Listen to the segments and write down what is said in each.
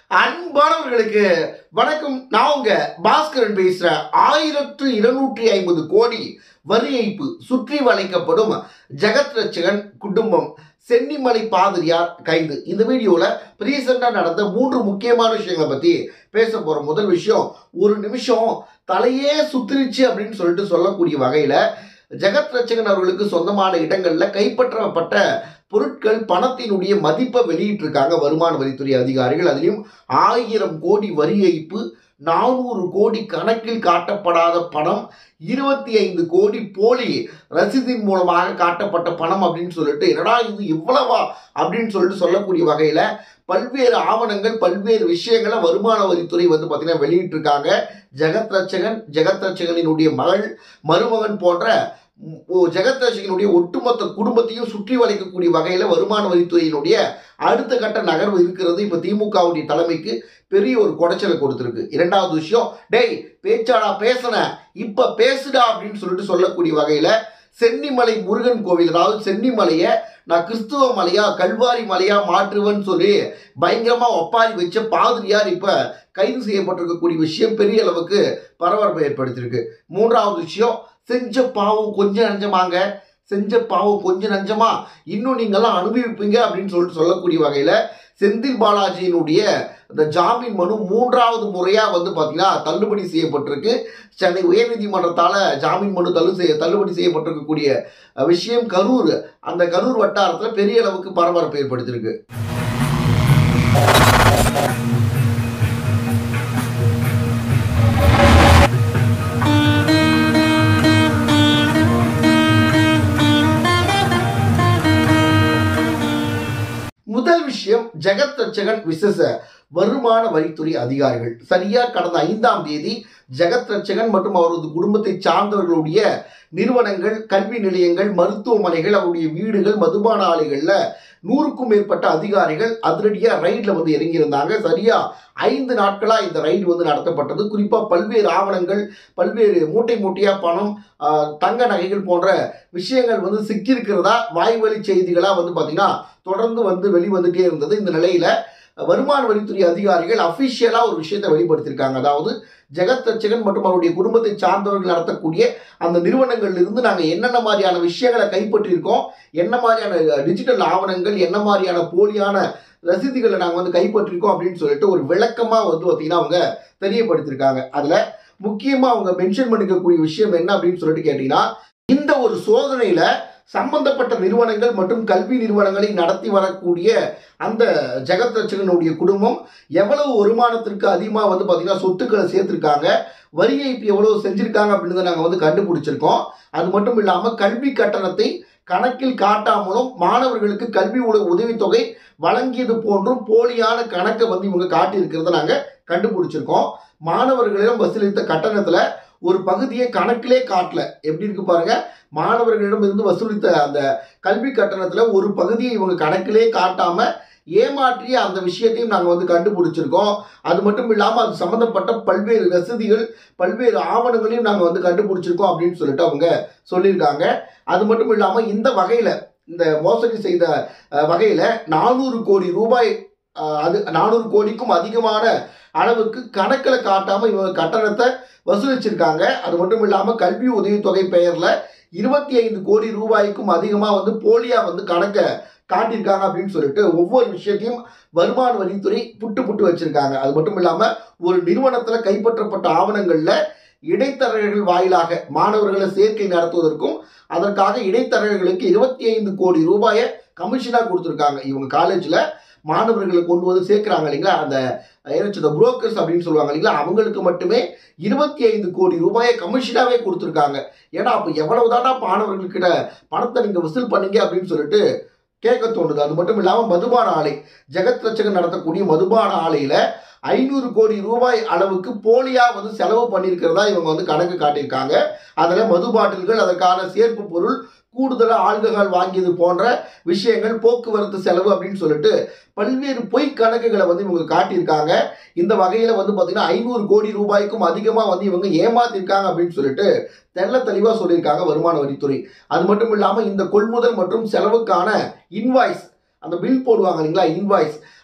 அன்பானவர்களுக்கு வணக்கம் நான் உங்க பாஸ்கரன் பேசுறேன் ஆயிரத்து இருநூற்றி ஐம்பது கோடி வரி ஏய்ப்பு சுற்றி வளைக்கப்படும் ஜெகத் ரட்சகன் குடும்பம் சென்னிமலை பாதிரியார் கைது இந்த வீடியோவில் ரீசெண்டாக நடந்த மூன்று முக்கியமான விஷயங்களை பற்றி பேச போகிற முதல் விஷயம் ஒரு நிமிஷம் தலையே சுத்திருச்சு அப்படின்னு சொல்லிட்டு சொல்லக்கூடிய வகையில் ஜெகத் ரட்சகன் அவர்களுக்கு சொந்தமான இடங்களில் கைப்பற்றப்பட்ட பொருட்கள் பணத்தினுடைய மதிப்பை வெளியிட்டிருக்காங்க வருமான வரித்துறை அதிகாரிகள் அதிலும் ஆயிரம் கோடி வரி ஏய்ப்பு நானூறு கோடி கணக்கில் காட்டப்படாத பணம் இருபத்தி ஐந்து கோடி போலி ரசீதின் மூலமாக காட்டப்பட்ட பணம் அப்படின்னு சொல்லிட்டு என்னடா இது இவ்வளவா அப்படின்னு சொல்லிட்டு சொல்லக்கூடிய வகையில் பல்வேறு ஆவணங்கள் பல்வேறு விஷயங்களை வருமான வரித்துறை வந்து பார்த்தீங்கன்னா வெளியிட்டிருக்காங்க ஜெகத் ரட்சகன் ஜெகத் ரட்சகனினுடைய மகள் மருமகன் போன்ற ஓ- ஜெகத் ரட்சகனுடைய ஒட்டுமொத்த குடும்பத்தையும் சுற்றி வளைக்கக்கூடிய வகையில் வருமான வரித்துறையினுடைய அடுத்த கட்ட நகர்வு இருக்கிறது இப்போ திமுகவுடைய தலைமைக்கு பெரிய ஒரு குடைச்சலை கொடுத்துருக்கு இரண்டாவது விஷயம் டேய் பேச்சாடா பேசுன இப்ப பேசுடா அப்படின்னு சொல்லிட்டு சொல்லக்கூடிய வகையில சென்னிமலை முருகன் கோவில் அதாவது சென்னிமலையை நான் கிறிஸ்துவ மலையா கல்வாரி மலையா மாற்றுவேன்னு சொல்லி பயங்கரமா ஒப்பாரி வச்ச பாதிரியார் இப்ப கைது செய்யப்பட்டிருக்கக்கூடிய விஷயம் பெரிய அளவுக்கு பரபரப்பை ஏற்படுத்தியிருக்கு மூன்றாவது விஷயம் செஞ்ச பாவம் கொஞ்சம் நஞ்சமாங்க செஞ்ச பாவம் கொஞ்சம் நஞ்சமா இன்னும் நீங்கெல்லாம் அனுபவிப்பீங்க அப்படின்னு சொல்லிட்டு சொல்லக்கூடிய வகையில செந்தில் பாலாஜியினுடைய இந்த ஜாமீன் மனு மூன்றாவது முறையா வந்து பாத்தீங்கன்னா தள்ளுபடி செய்யப்பட்டிருக்கு சென்னை உயர்நீதிமன்றத்தால ஜாமீன் மனு தள்ளு செய்ய தள்ளுபடி செய்யப்பட்டிருக்கக்கூடிய அஹ், விஷயம் கரூர் அந்த கரூர் வட்டாரத்துல பெரிய அளவுக்கு பரபரப்பு ஏற்படுத்தியிருக்கு முதல் விஷயம் ஜெகத் ரட்சகன் விசேஷ வருமான வரித்துறை அதிகாரிகள் சரியா கடந்த ஐந்தாம் தேதி ஜெகத் ரட்சகன் மற்றும் அவரது குடும்பத்தை சார்ந்தவர்களுடைய நிறுவனங்கள் கல்வி நிலையங்கள் மருத்துவமனைகள் அவருடைய வீடுகள் மதுபான ஆலைகள்ல நூறுக்கும் மேற்பட்ட அதிகாரிகள் அதிரடியா ரைட்ல வந்து இறங்கியிருந்தாங்க சரியா ஐந்து நாட்களா இந்த ரைடு வந்து நடத்தப்பட்டது குறிப்பா பல்வேறு ஆவணங்கள் பல்வேறு மூட்டை மூட்டையா பணம் ஆஹ், தங்க நகைகள் போன்ற விஷயங்கள் வந்து சிக்கியிருக்கிறதா வாய்வழி செய்திகளா வந்து பாத்தீங்கன்னா தொடர்ந்து வந்து வெளிவந்துட்டே இருந்தது இந்த நிலையில வருமான வரித்துறை அதிகாரிகள் அபிஷியலா ஒரு விஷயத்தை வெளிப்படுத்தியிருக்காங்க அதாவது ஜெகத் ரட்சகன் மற்றும் அவருடைய குடும்பத்தை சார்ந்தவர்கள் நடத்தக்கூடிய அந்த நிறுவனங்கள்ல இருந்து நாங்க என்னென்ன மாதிரியான விஷயங்களை கைப்பற்றியிருக்கோம் என்ன மாதிரியான டிஜிட்டல் ஆவணங்கள் என்ன மாதிரியான போலியான ரசீதுகளை நாங்க வந்து கைப்பற்றிருக்கோம் அப்படின்னு சொல்லிட்டு ஒரு விளக்கமா வந்து பார்த்தீங்கன்னா அவங்க தெரியப்படுத்தியிருக்காங்க அதுல முக்கியமா அவங்க மென்ஷன் பண்ணிக்கக்கூடிய விஷயம் என்ன அப்படின்னு சொல்லிட்டு கேட்டீங்கன்னா இந்த ஒரு சோதனையில சம்பந்தப்பட்ட நிறுவனங்கள் மற்றும் கல்வி நிறுவனங்களை நடத்தி வரக்கூடிய அந்த ஜெகத் ரட்சகனுடைய குடும்பம் எவ்வளவு வருமானத்திற்கு அதிகமாக வந்து பார்த்தீங்கன்னா சொத்துக்களை சேர்த்துருக்காங்க வரி ஏய்ப்பு எவ்வளவு செஞ்சிருக்காங்க அப்படின்னு நாங்கள் வந்து கண்டுபிடிச்சிருக்கோம் அது மட்டும் இல்லாமல் கல்வி கட்டணத்தை கணக்கில் காட்டாமலும் மாணவர்களுக்கு கல்வி உத உதவித்தொகை வழங்கியது போன்றும் போலியான கணக்கை வந்து இவங்க காட்டியிருக்கிறத நாங்கள் கண்டுபிடிச்சிருக்கோம் மாணவர்களிடம் வசூலித்த கட்டணத்தில் ஒரு பகுதியை கணக்கிலே காட்டல எப்படி இருக்கு பாருங்க மாணவர்களிடம் இருந்து வசூலித்த அந்த கல்வி கட்டணத்துல ஒரு பகுதியை இவங்க கணக்கிலே காட்டாம ஏமாற்றிய அந்த விஷயத்தையும் நாங்கள் வந்து கண்டுபிடிச்சிருக்கோம் அது மட்டும் இல்லாமல் அது சம்மந்தப்பட்ட பல்வேறு ரசீதுகள் பல்வேறு ஆவணங்களையும் நாங்கள் வந்து கண்டுபிடிச்சிருக்கோம் அப்படின்னு சொல்லிட்டு அவங்க சொல்லியிருக்காங்க அது மட்டும் இல்லாமல் இந்த வகையில் இந்த மோசடி செய்த அஹ், வகையில நானூறு கோடி ரூபாய் அஹ், அது நானூறு கோடிக்கும் அதிகமான அளவுக்கு கணக்கில் காட்டாம இவங்க கட்டணத்தை வசூலிச்சிருக்காங்க அது மட்டும் இல்லாம கல்வி உதவித்தொகை பெயர்ல இருபத்தி ஐந்து கோடி ரூபாய்க்கும் அதிகமா வந்து போலியா வந்து கணக்கை காட்டியிருக்காங்க அப்படின்னு சொல்லிட்டு ஒவ்வொரு விஷயத்தையும் வருமான வரித்துறை புட்டு புட்டு வச்சிருக்காங்க அது மட்டும் இல்லாம ஒரு நிறுவனத்துல கைப்பற்றப்பட்ட ஆவணங்கள்ல இடைத்தரகர்கள் வாயிலாக மாணவர்களை சேர்க்கை நடத்துவதற்கும் அதற்காக இடைத்தரகர்களுக்கு இருபத்தி ஐந்து கோடி ரூபாயை கமிஷனா கொடுத்துருக்காங்க இவங்க காலேஜ்ல மாணவர்களை கொண்டு வந்து சேர்க்கிறாங்க இல்லைங்களா அந்த என்ன புரோக்கர்ஸ் அப்படின்னு சொல்லுவாங்க இல்லைங்களா அவங்களுக்கு மட்டுமே இருபத்தி ஐந்து கோடி ரூபாயை கமிஷனாவே கொடுத்துருக்காங்க ஏன்னா அப்போ எவ்வளவு தானா மாணவர்கள்கிட்ட பணத்தை நீங்க வசூல் பண்ணீங்க அப்படின்னு சொல்லிட்டு கேட்க தோணுது அது மட்டும் இல்லாமல் மதுபான ஆலை ஜெகத் ரட்சகன் நடத்தக்கூடிய மதுபான ஆலையில ஐநூறு கோடி ரூபாய் அளவுக்கு போலியா வந்து செலவு பண்ணியிருக்கிறதா இவங்க வந்து கணக்கு காட்டியிருக்காங்க அதில் மது பாட்டில்கள் அதற்கான சேர்ப்பு பொருள் கூடுதலாக ஆல்கஹால் வாங்கியது போன்ற விஷயங்கள் போக்குவரத்து செலவு அப்படின்னு சொல்லிட்டு பல்வேறு பொய் கணக்குகளை வந்து இவங்க காட்டியிருக்காங்க இந்த வகையில் வந்து பார்த்தீங்கன்னா ஐநூறு கோடி ரூபாய்க்கும் அதிகமாக வந்து இவங்க ஏமாத்திருக்காங்க அப்படின்னு சொல்லிட்டு தெள்ள தெளிவாக சொல்லியிருக்காங்க வருமான வரித்துறை அது மட்டும் இல்லாமல் இந்த கொள்முதல் மற்றும் செலவுக்கான இன்வாய்ஸ் அந்த பில் போடுவாங்க இல்லைங்களா இன்வாய்ஸ்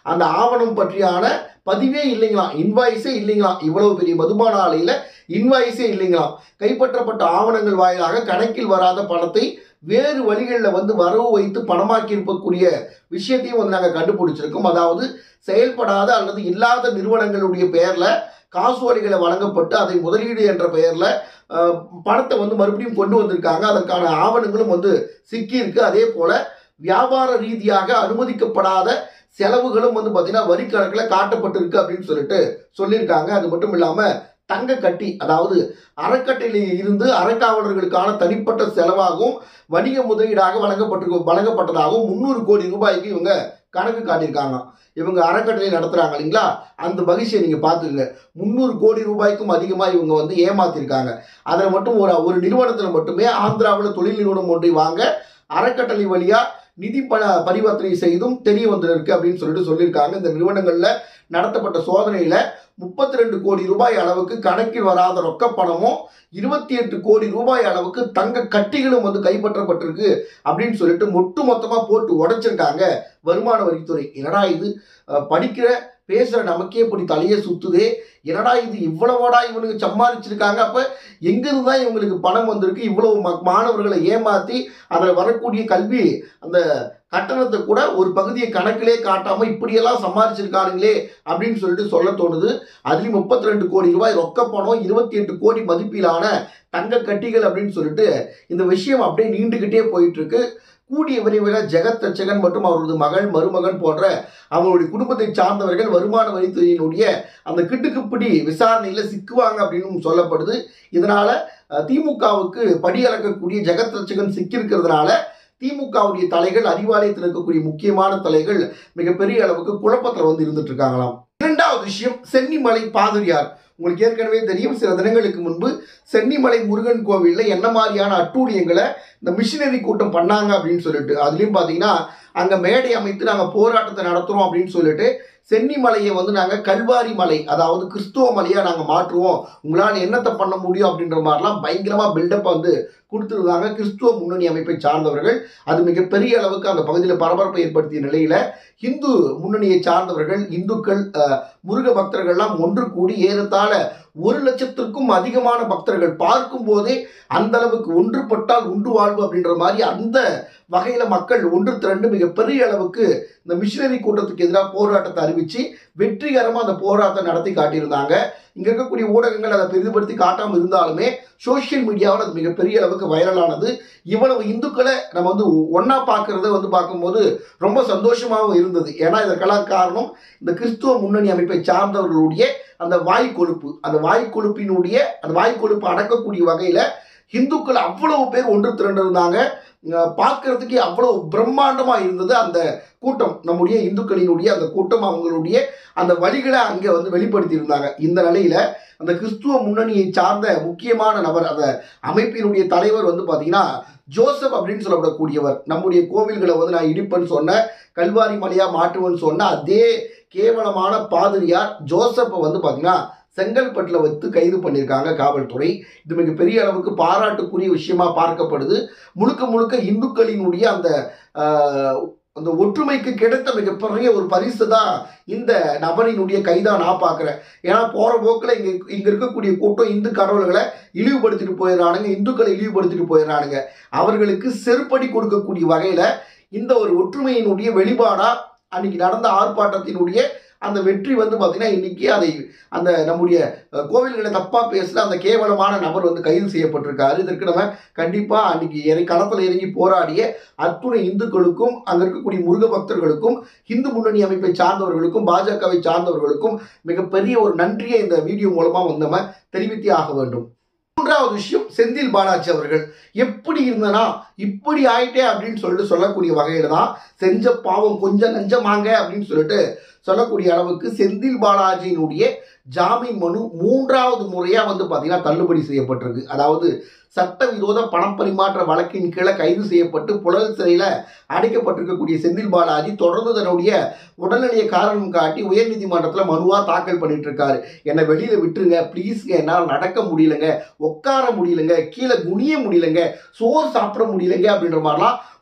அந்த ஆவணம் பற்றியான பதிவே இல்லைங்களாம் இன்வாய்ஸே இல்லைங்களாம் இவ்வளவு பெரிய மதுபான ஆலையில இன்வாய்ஸே இல்லைங்களாம் கைப்பற்றப்பட்ட ஆவணங்கள் வாயிலாக கணக்கில் வராத பணத்தை வேறு வழிகளில் வந்து வரவு வைத்து பணமாக்கி இருக்கக்கூடிய விஷயத்தையும் வந்து நாங்கள் கண்டுபிடிச்சிருக்கோம் அதாவது செயல்படாத அல்லது இல்லாத நிறுவனங்களுடைய பெயர்ல காசோலைகளை வழங்கப்பட்டு அதை முதலீடு என்ற பெயர்ல அஹ், பணத்தை வந்து மறுபடியும் கொண்டு வந்திருக்காங்க அதற்கான ஆவணங்களும் வந்து சிக்கியிருக்கு அதே போல வியாபார ரீதியாக அனுமதிக்கப்படாத செலவுகளும் வந்து பார்த்தீங்கன்னா வரி கணக்கில் காட்டப்பட்டிருக்கு அப்படின்னு சொல்லிட்டு சொல்லியிருக்காங்க அது மட்டும் இல்லாமல் தங்க கட்டி அதாவது அறக்கட்டளையில் இருந்து அறக்காவலர்களுக்கான தனிப்பட்ட செலவாகவும் வணிக முதலீடாக வழங்கப்பட்டிருக்க வழங்கப்பட்டதாகவும் முந்நூறு கோடி ரூபாய்க்கு இவங்க கணக்கு காட்டியிருக்காங்க இவங்க அறக்கட்டளை நடத்துறாங்க இல்லைங்களா அந்த பகிஷியை நீங்க பார்த்துக்கங்க முந்நூறு கோடி ரூபாய்க்கும் அதிகமாக இவங்க வந்து ஏமாத்திருக்காங்க அதில் மட்டும் ஒரு ஒரு நிறுவனத்தில் மட்டுமே ஆந்திராவில் தொழில் நிறுவனம் ஒன்றை வாங்க அறக்கட்டளை வழியா நிதி ப பரிவர்த்தனை செய்தும் தெரிய வந்திருக்கு அப்படின்னு சொல்லிட்டு சொல்லியிருக்காங்க இந்த நிறுவனங்கள்ல நடத்தப்பட்ட சோதனையில முப்பத்தி ரெண்டு கோடி ரூபாய் அளவுக்கு கணக்கில் வராத ரொக்க பணமும் இருபத்தி எட்டு கோடி ரூபாய் அளவுக்கு தங்க கட்டிகளும் வந்து கைப்பற்றப்பட்டிருக்கு அப்படின்னு சொல்லிட்டு ஒட்டு மொத்தமா போட்டு உடைச்சிருக்காங்க வருமான வரித்துறை என்னடா இது அஹ், படிக்கிற பேசுற நமக்கே இப்படி தலையே சுத்துதே என்னடா இது இவ்வளவோடா இவனுக்கு சம்பாதிச்சிருக்காங்க அப்ப எங்கிருந்து தான் இவங்களுக்கு பணம் வந்திருக்கு இவ்வளவு ம- மாணவர்களை ஏமாத்தி அதில் வரக்கூடிய கல்வி அந்த கட்டணத்தை கூட ஒரு பகுதியை கணக்கிலே காட்டாம இப்படியெல்லாம் சம்பாதிச்சிருக்கானுங்களே அப்படின்னு சொல்லிட்டு சொல்ல தோணுது அதுலயும் முப்பத்தி ரெண்டு கோடி ரூபாய் ரொக்க பணம் இருபத்தி எட்டு கோடி மதிப்பிலான தங்க கட்டிகள் அப்படின்னு சொல்லிட்டு இந்த விஷயம் அப்படியே நீண்டுகிட்டே போயிட்டு இருக்கு கூடிய விரைவில் ஜெகத் ரட்சகன் மற்றும் அவரது மகள் மருமகன் போன்ற அவங்களுடைய குடும்பத்தை சார்ந்தவர்கள் வருமான வரித்துறையினுடைய அந்த கிட்டுக்குப்பிடி விசாரணையில் சிக்குவாங்க அப்படின்னு சொல்லப்படுது இதனால அஹ், திமுகவுக்கு படியளக்கக்கூடிய ஜெகத் ரட்சகன் சிக்கியிருக்கிறதுனால திமுகவுடைய தலைகள் அறிவாலயத்தில் இருக்கக்கூடிய முக்கியமான தலைகள் மிகப்பெரிய அளவுக்கு குழப்பத்தில் வந்து இருந்துட்டு இருக்காங்களாம் இரண்டாவது விஷயம் சென்னிமலை பாதிரியார் உங்களுக்கு ஏற்கனவே தெரியும் சில தினங்களுக்கு முன்பு சென்னிமலை முருகன் கோவிலில் என்ன மாதிரியான அட்டூழியங்களை இந்த மிஷினரி கூட்டம் பண்ணாங்க அப்படின்னு சொல்லிட்டு அதுலேயும் பார்த்தீங்கன்னா அங்கே மேடை அமைத்து நாங்கள் போராட்டத்தை நடத்துகிறோம் அப்படின்னு சொல்லிட்டு சென்னிமலையை வந்து நாங்கள் கல்வாரி மலை அதாவது கிறிஸ்துவ மலையாக நாங்கள் மாற்றுவோம் உங்களால் என்னத்தை பண்ண முடியும் அப்படின்ற மாதிரிலாம் பயங்கரமாக பில்டப் வந்து கொடுத்துருந்தாங்க கிறிஸ்துவ முன்னணி அமைப்பை சார்ந்தவர்கள் அது மிகப்பெரிய அளவுக்கு அந்த பகுதியில் பரபரப்பை ஏற்படுத்திய நிலையில இந்து முன்னணியை சார்ந்தவர்கள் இந்துக்கள் அஹ், முருக பக்தர்கள்லாம் ஒன்று கூடி ஏறத்தாழ ஒரு லட்சத்திற்கும் அதிகமான பக்தர்கள் பார்க்கும் போதே அந்த அளவுக்கு ஒன்றுபட்டால் உண்டு வாழ்வு அப்படின்ற மாதிரி அந்த வகையில மக்கள் ஒன்று திரண்டு மிகப்பெரிய அளவுக்கு இந்த மிஷினரி கூட்டத்துக்கு எதிராக போராட்டத்தை அறிவிச்சு வெற்றிகரமா அந்த போராட்டத்தை நடத்தி காட்டியிருந்தாங்க இங்க இருக்கக்கூடிய ஊடகங்கள் அதை பெரிதுபடுத்தி காட்டாமல் இருந்தாலுமே சோஷியல் மீடியாவில் அது மிகப்பெரிய அளவுக்கு வைரலானது இவ்வளவு இந்துக்களை நம்ம வந்து ஒன்னா பார்க்கறத வந்து பார்க்கும்போது ரொம்ப சந்தோஷமாகவும் இருந்தது ஏன்னா இதற்கெல்லாம் காரணம் இந்த கிறிஸ்துவ முன்னணி அமைப்பை சார்ந்தவர்களுடைய அந்த வாய் கொழுப்பு அந்த வாய் கொழுப்பினுடைய அந்த வாய் கொழுப்பு அடக்கக்கூடிய வகையில இந்துக்கள் அவ்வளவு பேர் ஒன்று திரண்டிருந்தாங்க அஹ் பார்க்கறதுக்கே அவ்வளவு பிரம்மாண்டமா இருந்தது அந்த கூட்டம் நம்முடைய இந்துக்களினுடைய அந்த கூட்டம் அவங்களுடைய அந்த வழிகளை அங்கே வந்து வெளிப்படுத்தி இருந்தாங்க இந்த நிலையில அந்த கிறிஸ்துவ முன்னணியை சார்ந்த முக்கியமான நபர் அந்த அமைப்பினுடைய தலைவர் வந்து பாத்தீங்கன்னா ஜோசப் அப்படின்னு சொல்லப்படக்கூடியவர் நம்முடைய கோவில்களை வந்து நான் இடிப்பேன்னு சொன்ன கல்வாரி மலையா மாற்றுவேன்னு சொன்ன அதே கேவலமான பாதிரியார் ஜோசப்பை வந்து பாத்தீங்கன்னா செங்கல்பட்டில் வைத்து கைது பண்ணியிருக்காங்க காவல்துறை இது மிக பெரிய அளவுக்கு பாராட்டுக்குரிய விஷயமா பார்க்கப்படுது முழுக்க முழுக்க இந்துக்களினுடைய அந்த ஆஹ், அந்த ஒற்றுமைக்கு கிடைத்த மிகப்பெரிய ஒரு பரிசு தான் இந்த நபரினுடைய கைதா நான் பார்க்குறேன் ஏன்னா போகிற போக்கில் இங்கே இங்கே இருக்கக்கூடிய கூட்டம் இந்து கடவுள்களை இழிவுபடுத்திட்டு போயிடுறானுங்க இந்துக்களை இழிவுபடுத்திட்டு போயிடுறானுங்க அவர்களுக்கு செருப்படி கொடுக்கக்கூடிய வகையில் இந்த ஒரு ஒற்றுமையினுடைய வெளிப்பாடா அன்னைக்கு நடந்த ஆர்ப்பாட்டத்தினுடைய அந்த வெற்றி வந்து பார்த்தீங்கன்னா இன்னைக்கு அதை அந்த நம்முடைய அஹ், கோவில்களை தப்பா பேசுற அந்த கேவலமான நபர் வந்து கைது செய்யப்பட்டிருக்காரு இதற்கு நம்ம கண்டிப்பா அன்னைக்கு இறை களத்தில் இறங்கி போராடிய அத்துணை இந்துக்களுக்கும் அங்க இருக்கக்கூடிய முருக பக்தர்களுக்கும் இந்து முன்னணி அமைப்பை சார்ந்தவர்களுக்கும் பாஜகவை சார்ந்தவர்களுக்கும் மிகப்பெரிய ஒரு நன்றியை இந்த வீடியோ மூலமா வந்து நம்ம தெரிவித்தே ஆக வேண்டும் மூன்றாவது விஷயம் செந்தில் பாலாஜி அவர்கள் எப்படி இருந்தனா இப்படி ஆயிட்டே அப்படின்னு சொல்லிட்டு சொல்லக்கூடிய வகையில தான் செஞ்ச பாவம் கொஞ்சம் நஞ்சமாங்க அப்படின்னு சொல்லிட்டு சொல்லக்கூடிய அளவுக்கு செந்தில் பாலாஜியினுடைய ஜாமீன் மனு மூன்றாவது முறையா வந்து பாத்தீங்கன்னா தள்ளுபடி செய்யப்பட்டிருக்கு அதாவது சட்டவிரோத பணம் பரிமாற்ற வழக்கின் கீழே கைது செய்யப்பட்டு புழல் சிறையில அடைக்கப்பட்டிருக்கக்கூடிய செந்தில் பாலாஜி தொடர்ந்து தன்னுடைய உடல்நிலையை காரணம் காட்டி உயர்நீதிமன்றத்தில் மனுவா தாக்கல் பண்ணிட்டு இருக்காரு என்னை வெளியில விட்டுருங்க ப்ளீஸ்ங்க என்னால் நடக்க முடியலங்க உட்கார முடியலங்க கீழே குனிய முடியலங்க சோறு சாப்பிட முடியலங்க அப்படின்ற மாதிரிலாம்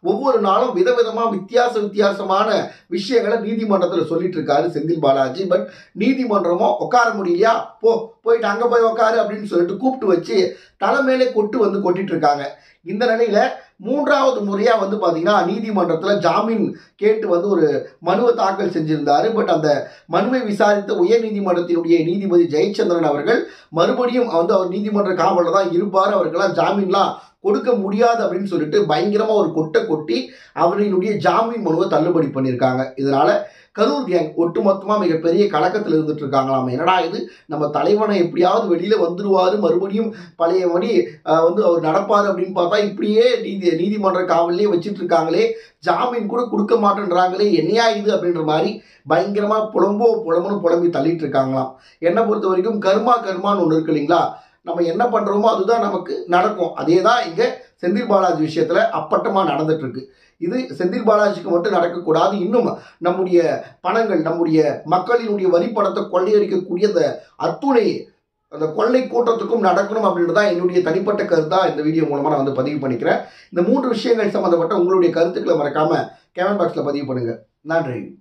ஒவ்வொரு நாளும் விதவிதமா வித்தியாச வித்தியாசமான விஷயங்களை நீதிமன்றத்தில் சொல்லிட்டு இருக்காரு செந்தில் பாலாஜி பட் நீதிமன்றமோ உட்கார முடியலையா போ போயிட்டு அங்க போய் உட்காரு அப்படின்னு சொல்லிட்டு கூப்பிட்டு வச்சு தலைமையிலே கொட்டு வந்து கொட்டிட்டு இருக்காங்க இந்த நிலையில மூன்றாவது முறையா வந்து பாத்தீங்கன்னா நீதிமன்றத்துல ஜாமீன் கேட்டு வந்து ஒரு மனுவை தாக்கல் செஞ்சிருந்தாரு பட் அந்த மனுவை விசாரித்த உயர் நீதிமன்றத்தினுடைய நீதிபதி ஜெயச்சந்திரன் அவர்கள் மறுபடியும் வந்து அவர் நீதிமன்ற காவலில் தான் இருப்பார் அவருக்கெல்லாம் ஜாமீன்லாம் கொடுக்க முடியாது அப்படின்னு சொல்லிட்டு பயங்கரமா ஒரு கொட்டை கொட்டி அவரினுடைய ஜாமீன் மனுவை தள்ளுபடி பண்ணியிருக்காங்க இதனால கரூர் கேங் ஒட்டுமொத்தமா மிகப்பெரிய கலக்கத்தில் இருந்துட்டு இருக்காங்களாம் என்னடா இது நம்ம தலைவனை எப்படியாவது வெளியில வந்துருவாரு மறுபடியும் பழையபடி ஆஹ், வந்து அவர் நடப்பாரு அப்படின்னு பார்த்தா இப்படியே நீதி நீதிமன்ற காவல்லே வச்சிட்டு இருக்காங்களே ஜாமீன் கூட கொடுக்க மாட்டேன்றாங்களே என்னையா இது அப்படின்ற மாதிரி பயங்கரமா புலம்போ புலம்புன்னு புலம்பி தள்ளிட்டு இருக்காங்களாம் என்னை பொறுத்த வரைக்கும் கர்மா கர்மான்னு ஒன்று இருக்கு இல்லைங்களா நம்ம என்ன பண்றோமோ அதுதான் நமக்கு நடக்கும் அதே தான் இங்க செந்தில் பாலாஜி விஷயத்துல அப்பட்டமா நடந்துட்டு இருக்கு இது செந்தில் பாலாஜிக்கு மட்டும் நடக்கக்கூடாது இன்னும் நம்முடைய பணங்கள் நம்முடைய மக்களினுடைய வரி பணத்தை கொள்ளையடிக்கக்கூடிய அந்த அத்துணை அந்த கொள்ளை கூட்டத்துக்கும் நடக்கணும் அப்படின்றது தான் என்னுடைய தனிப்பட்ட கருத்தா இந்த வீடியோ மூலமா நான் வந்து பதிவு பண்ணிக்கிறேன் இந்த மூன்று விஷயங்கள் சம்பந்தப்பட்ட உங்களுடைய கருத்துக்களை மறக்காம கமெண்ட் பாக்ஸ்ல பதிவு பண்ணுங்க நன்றி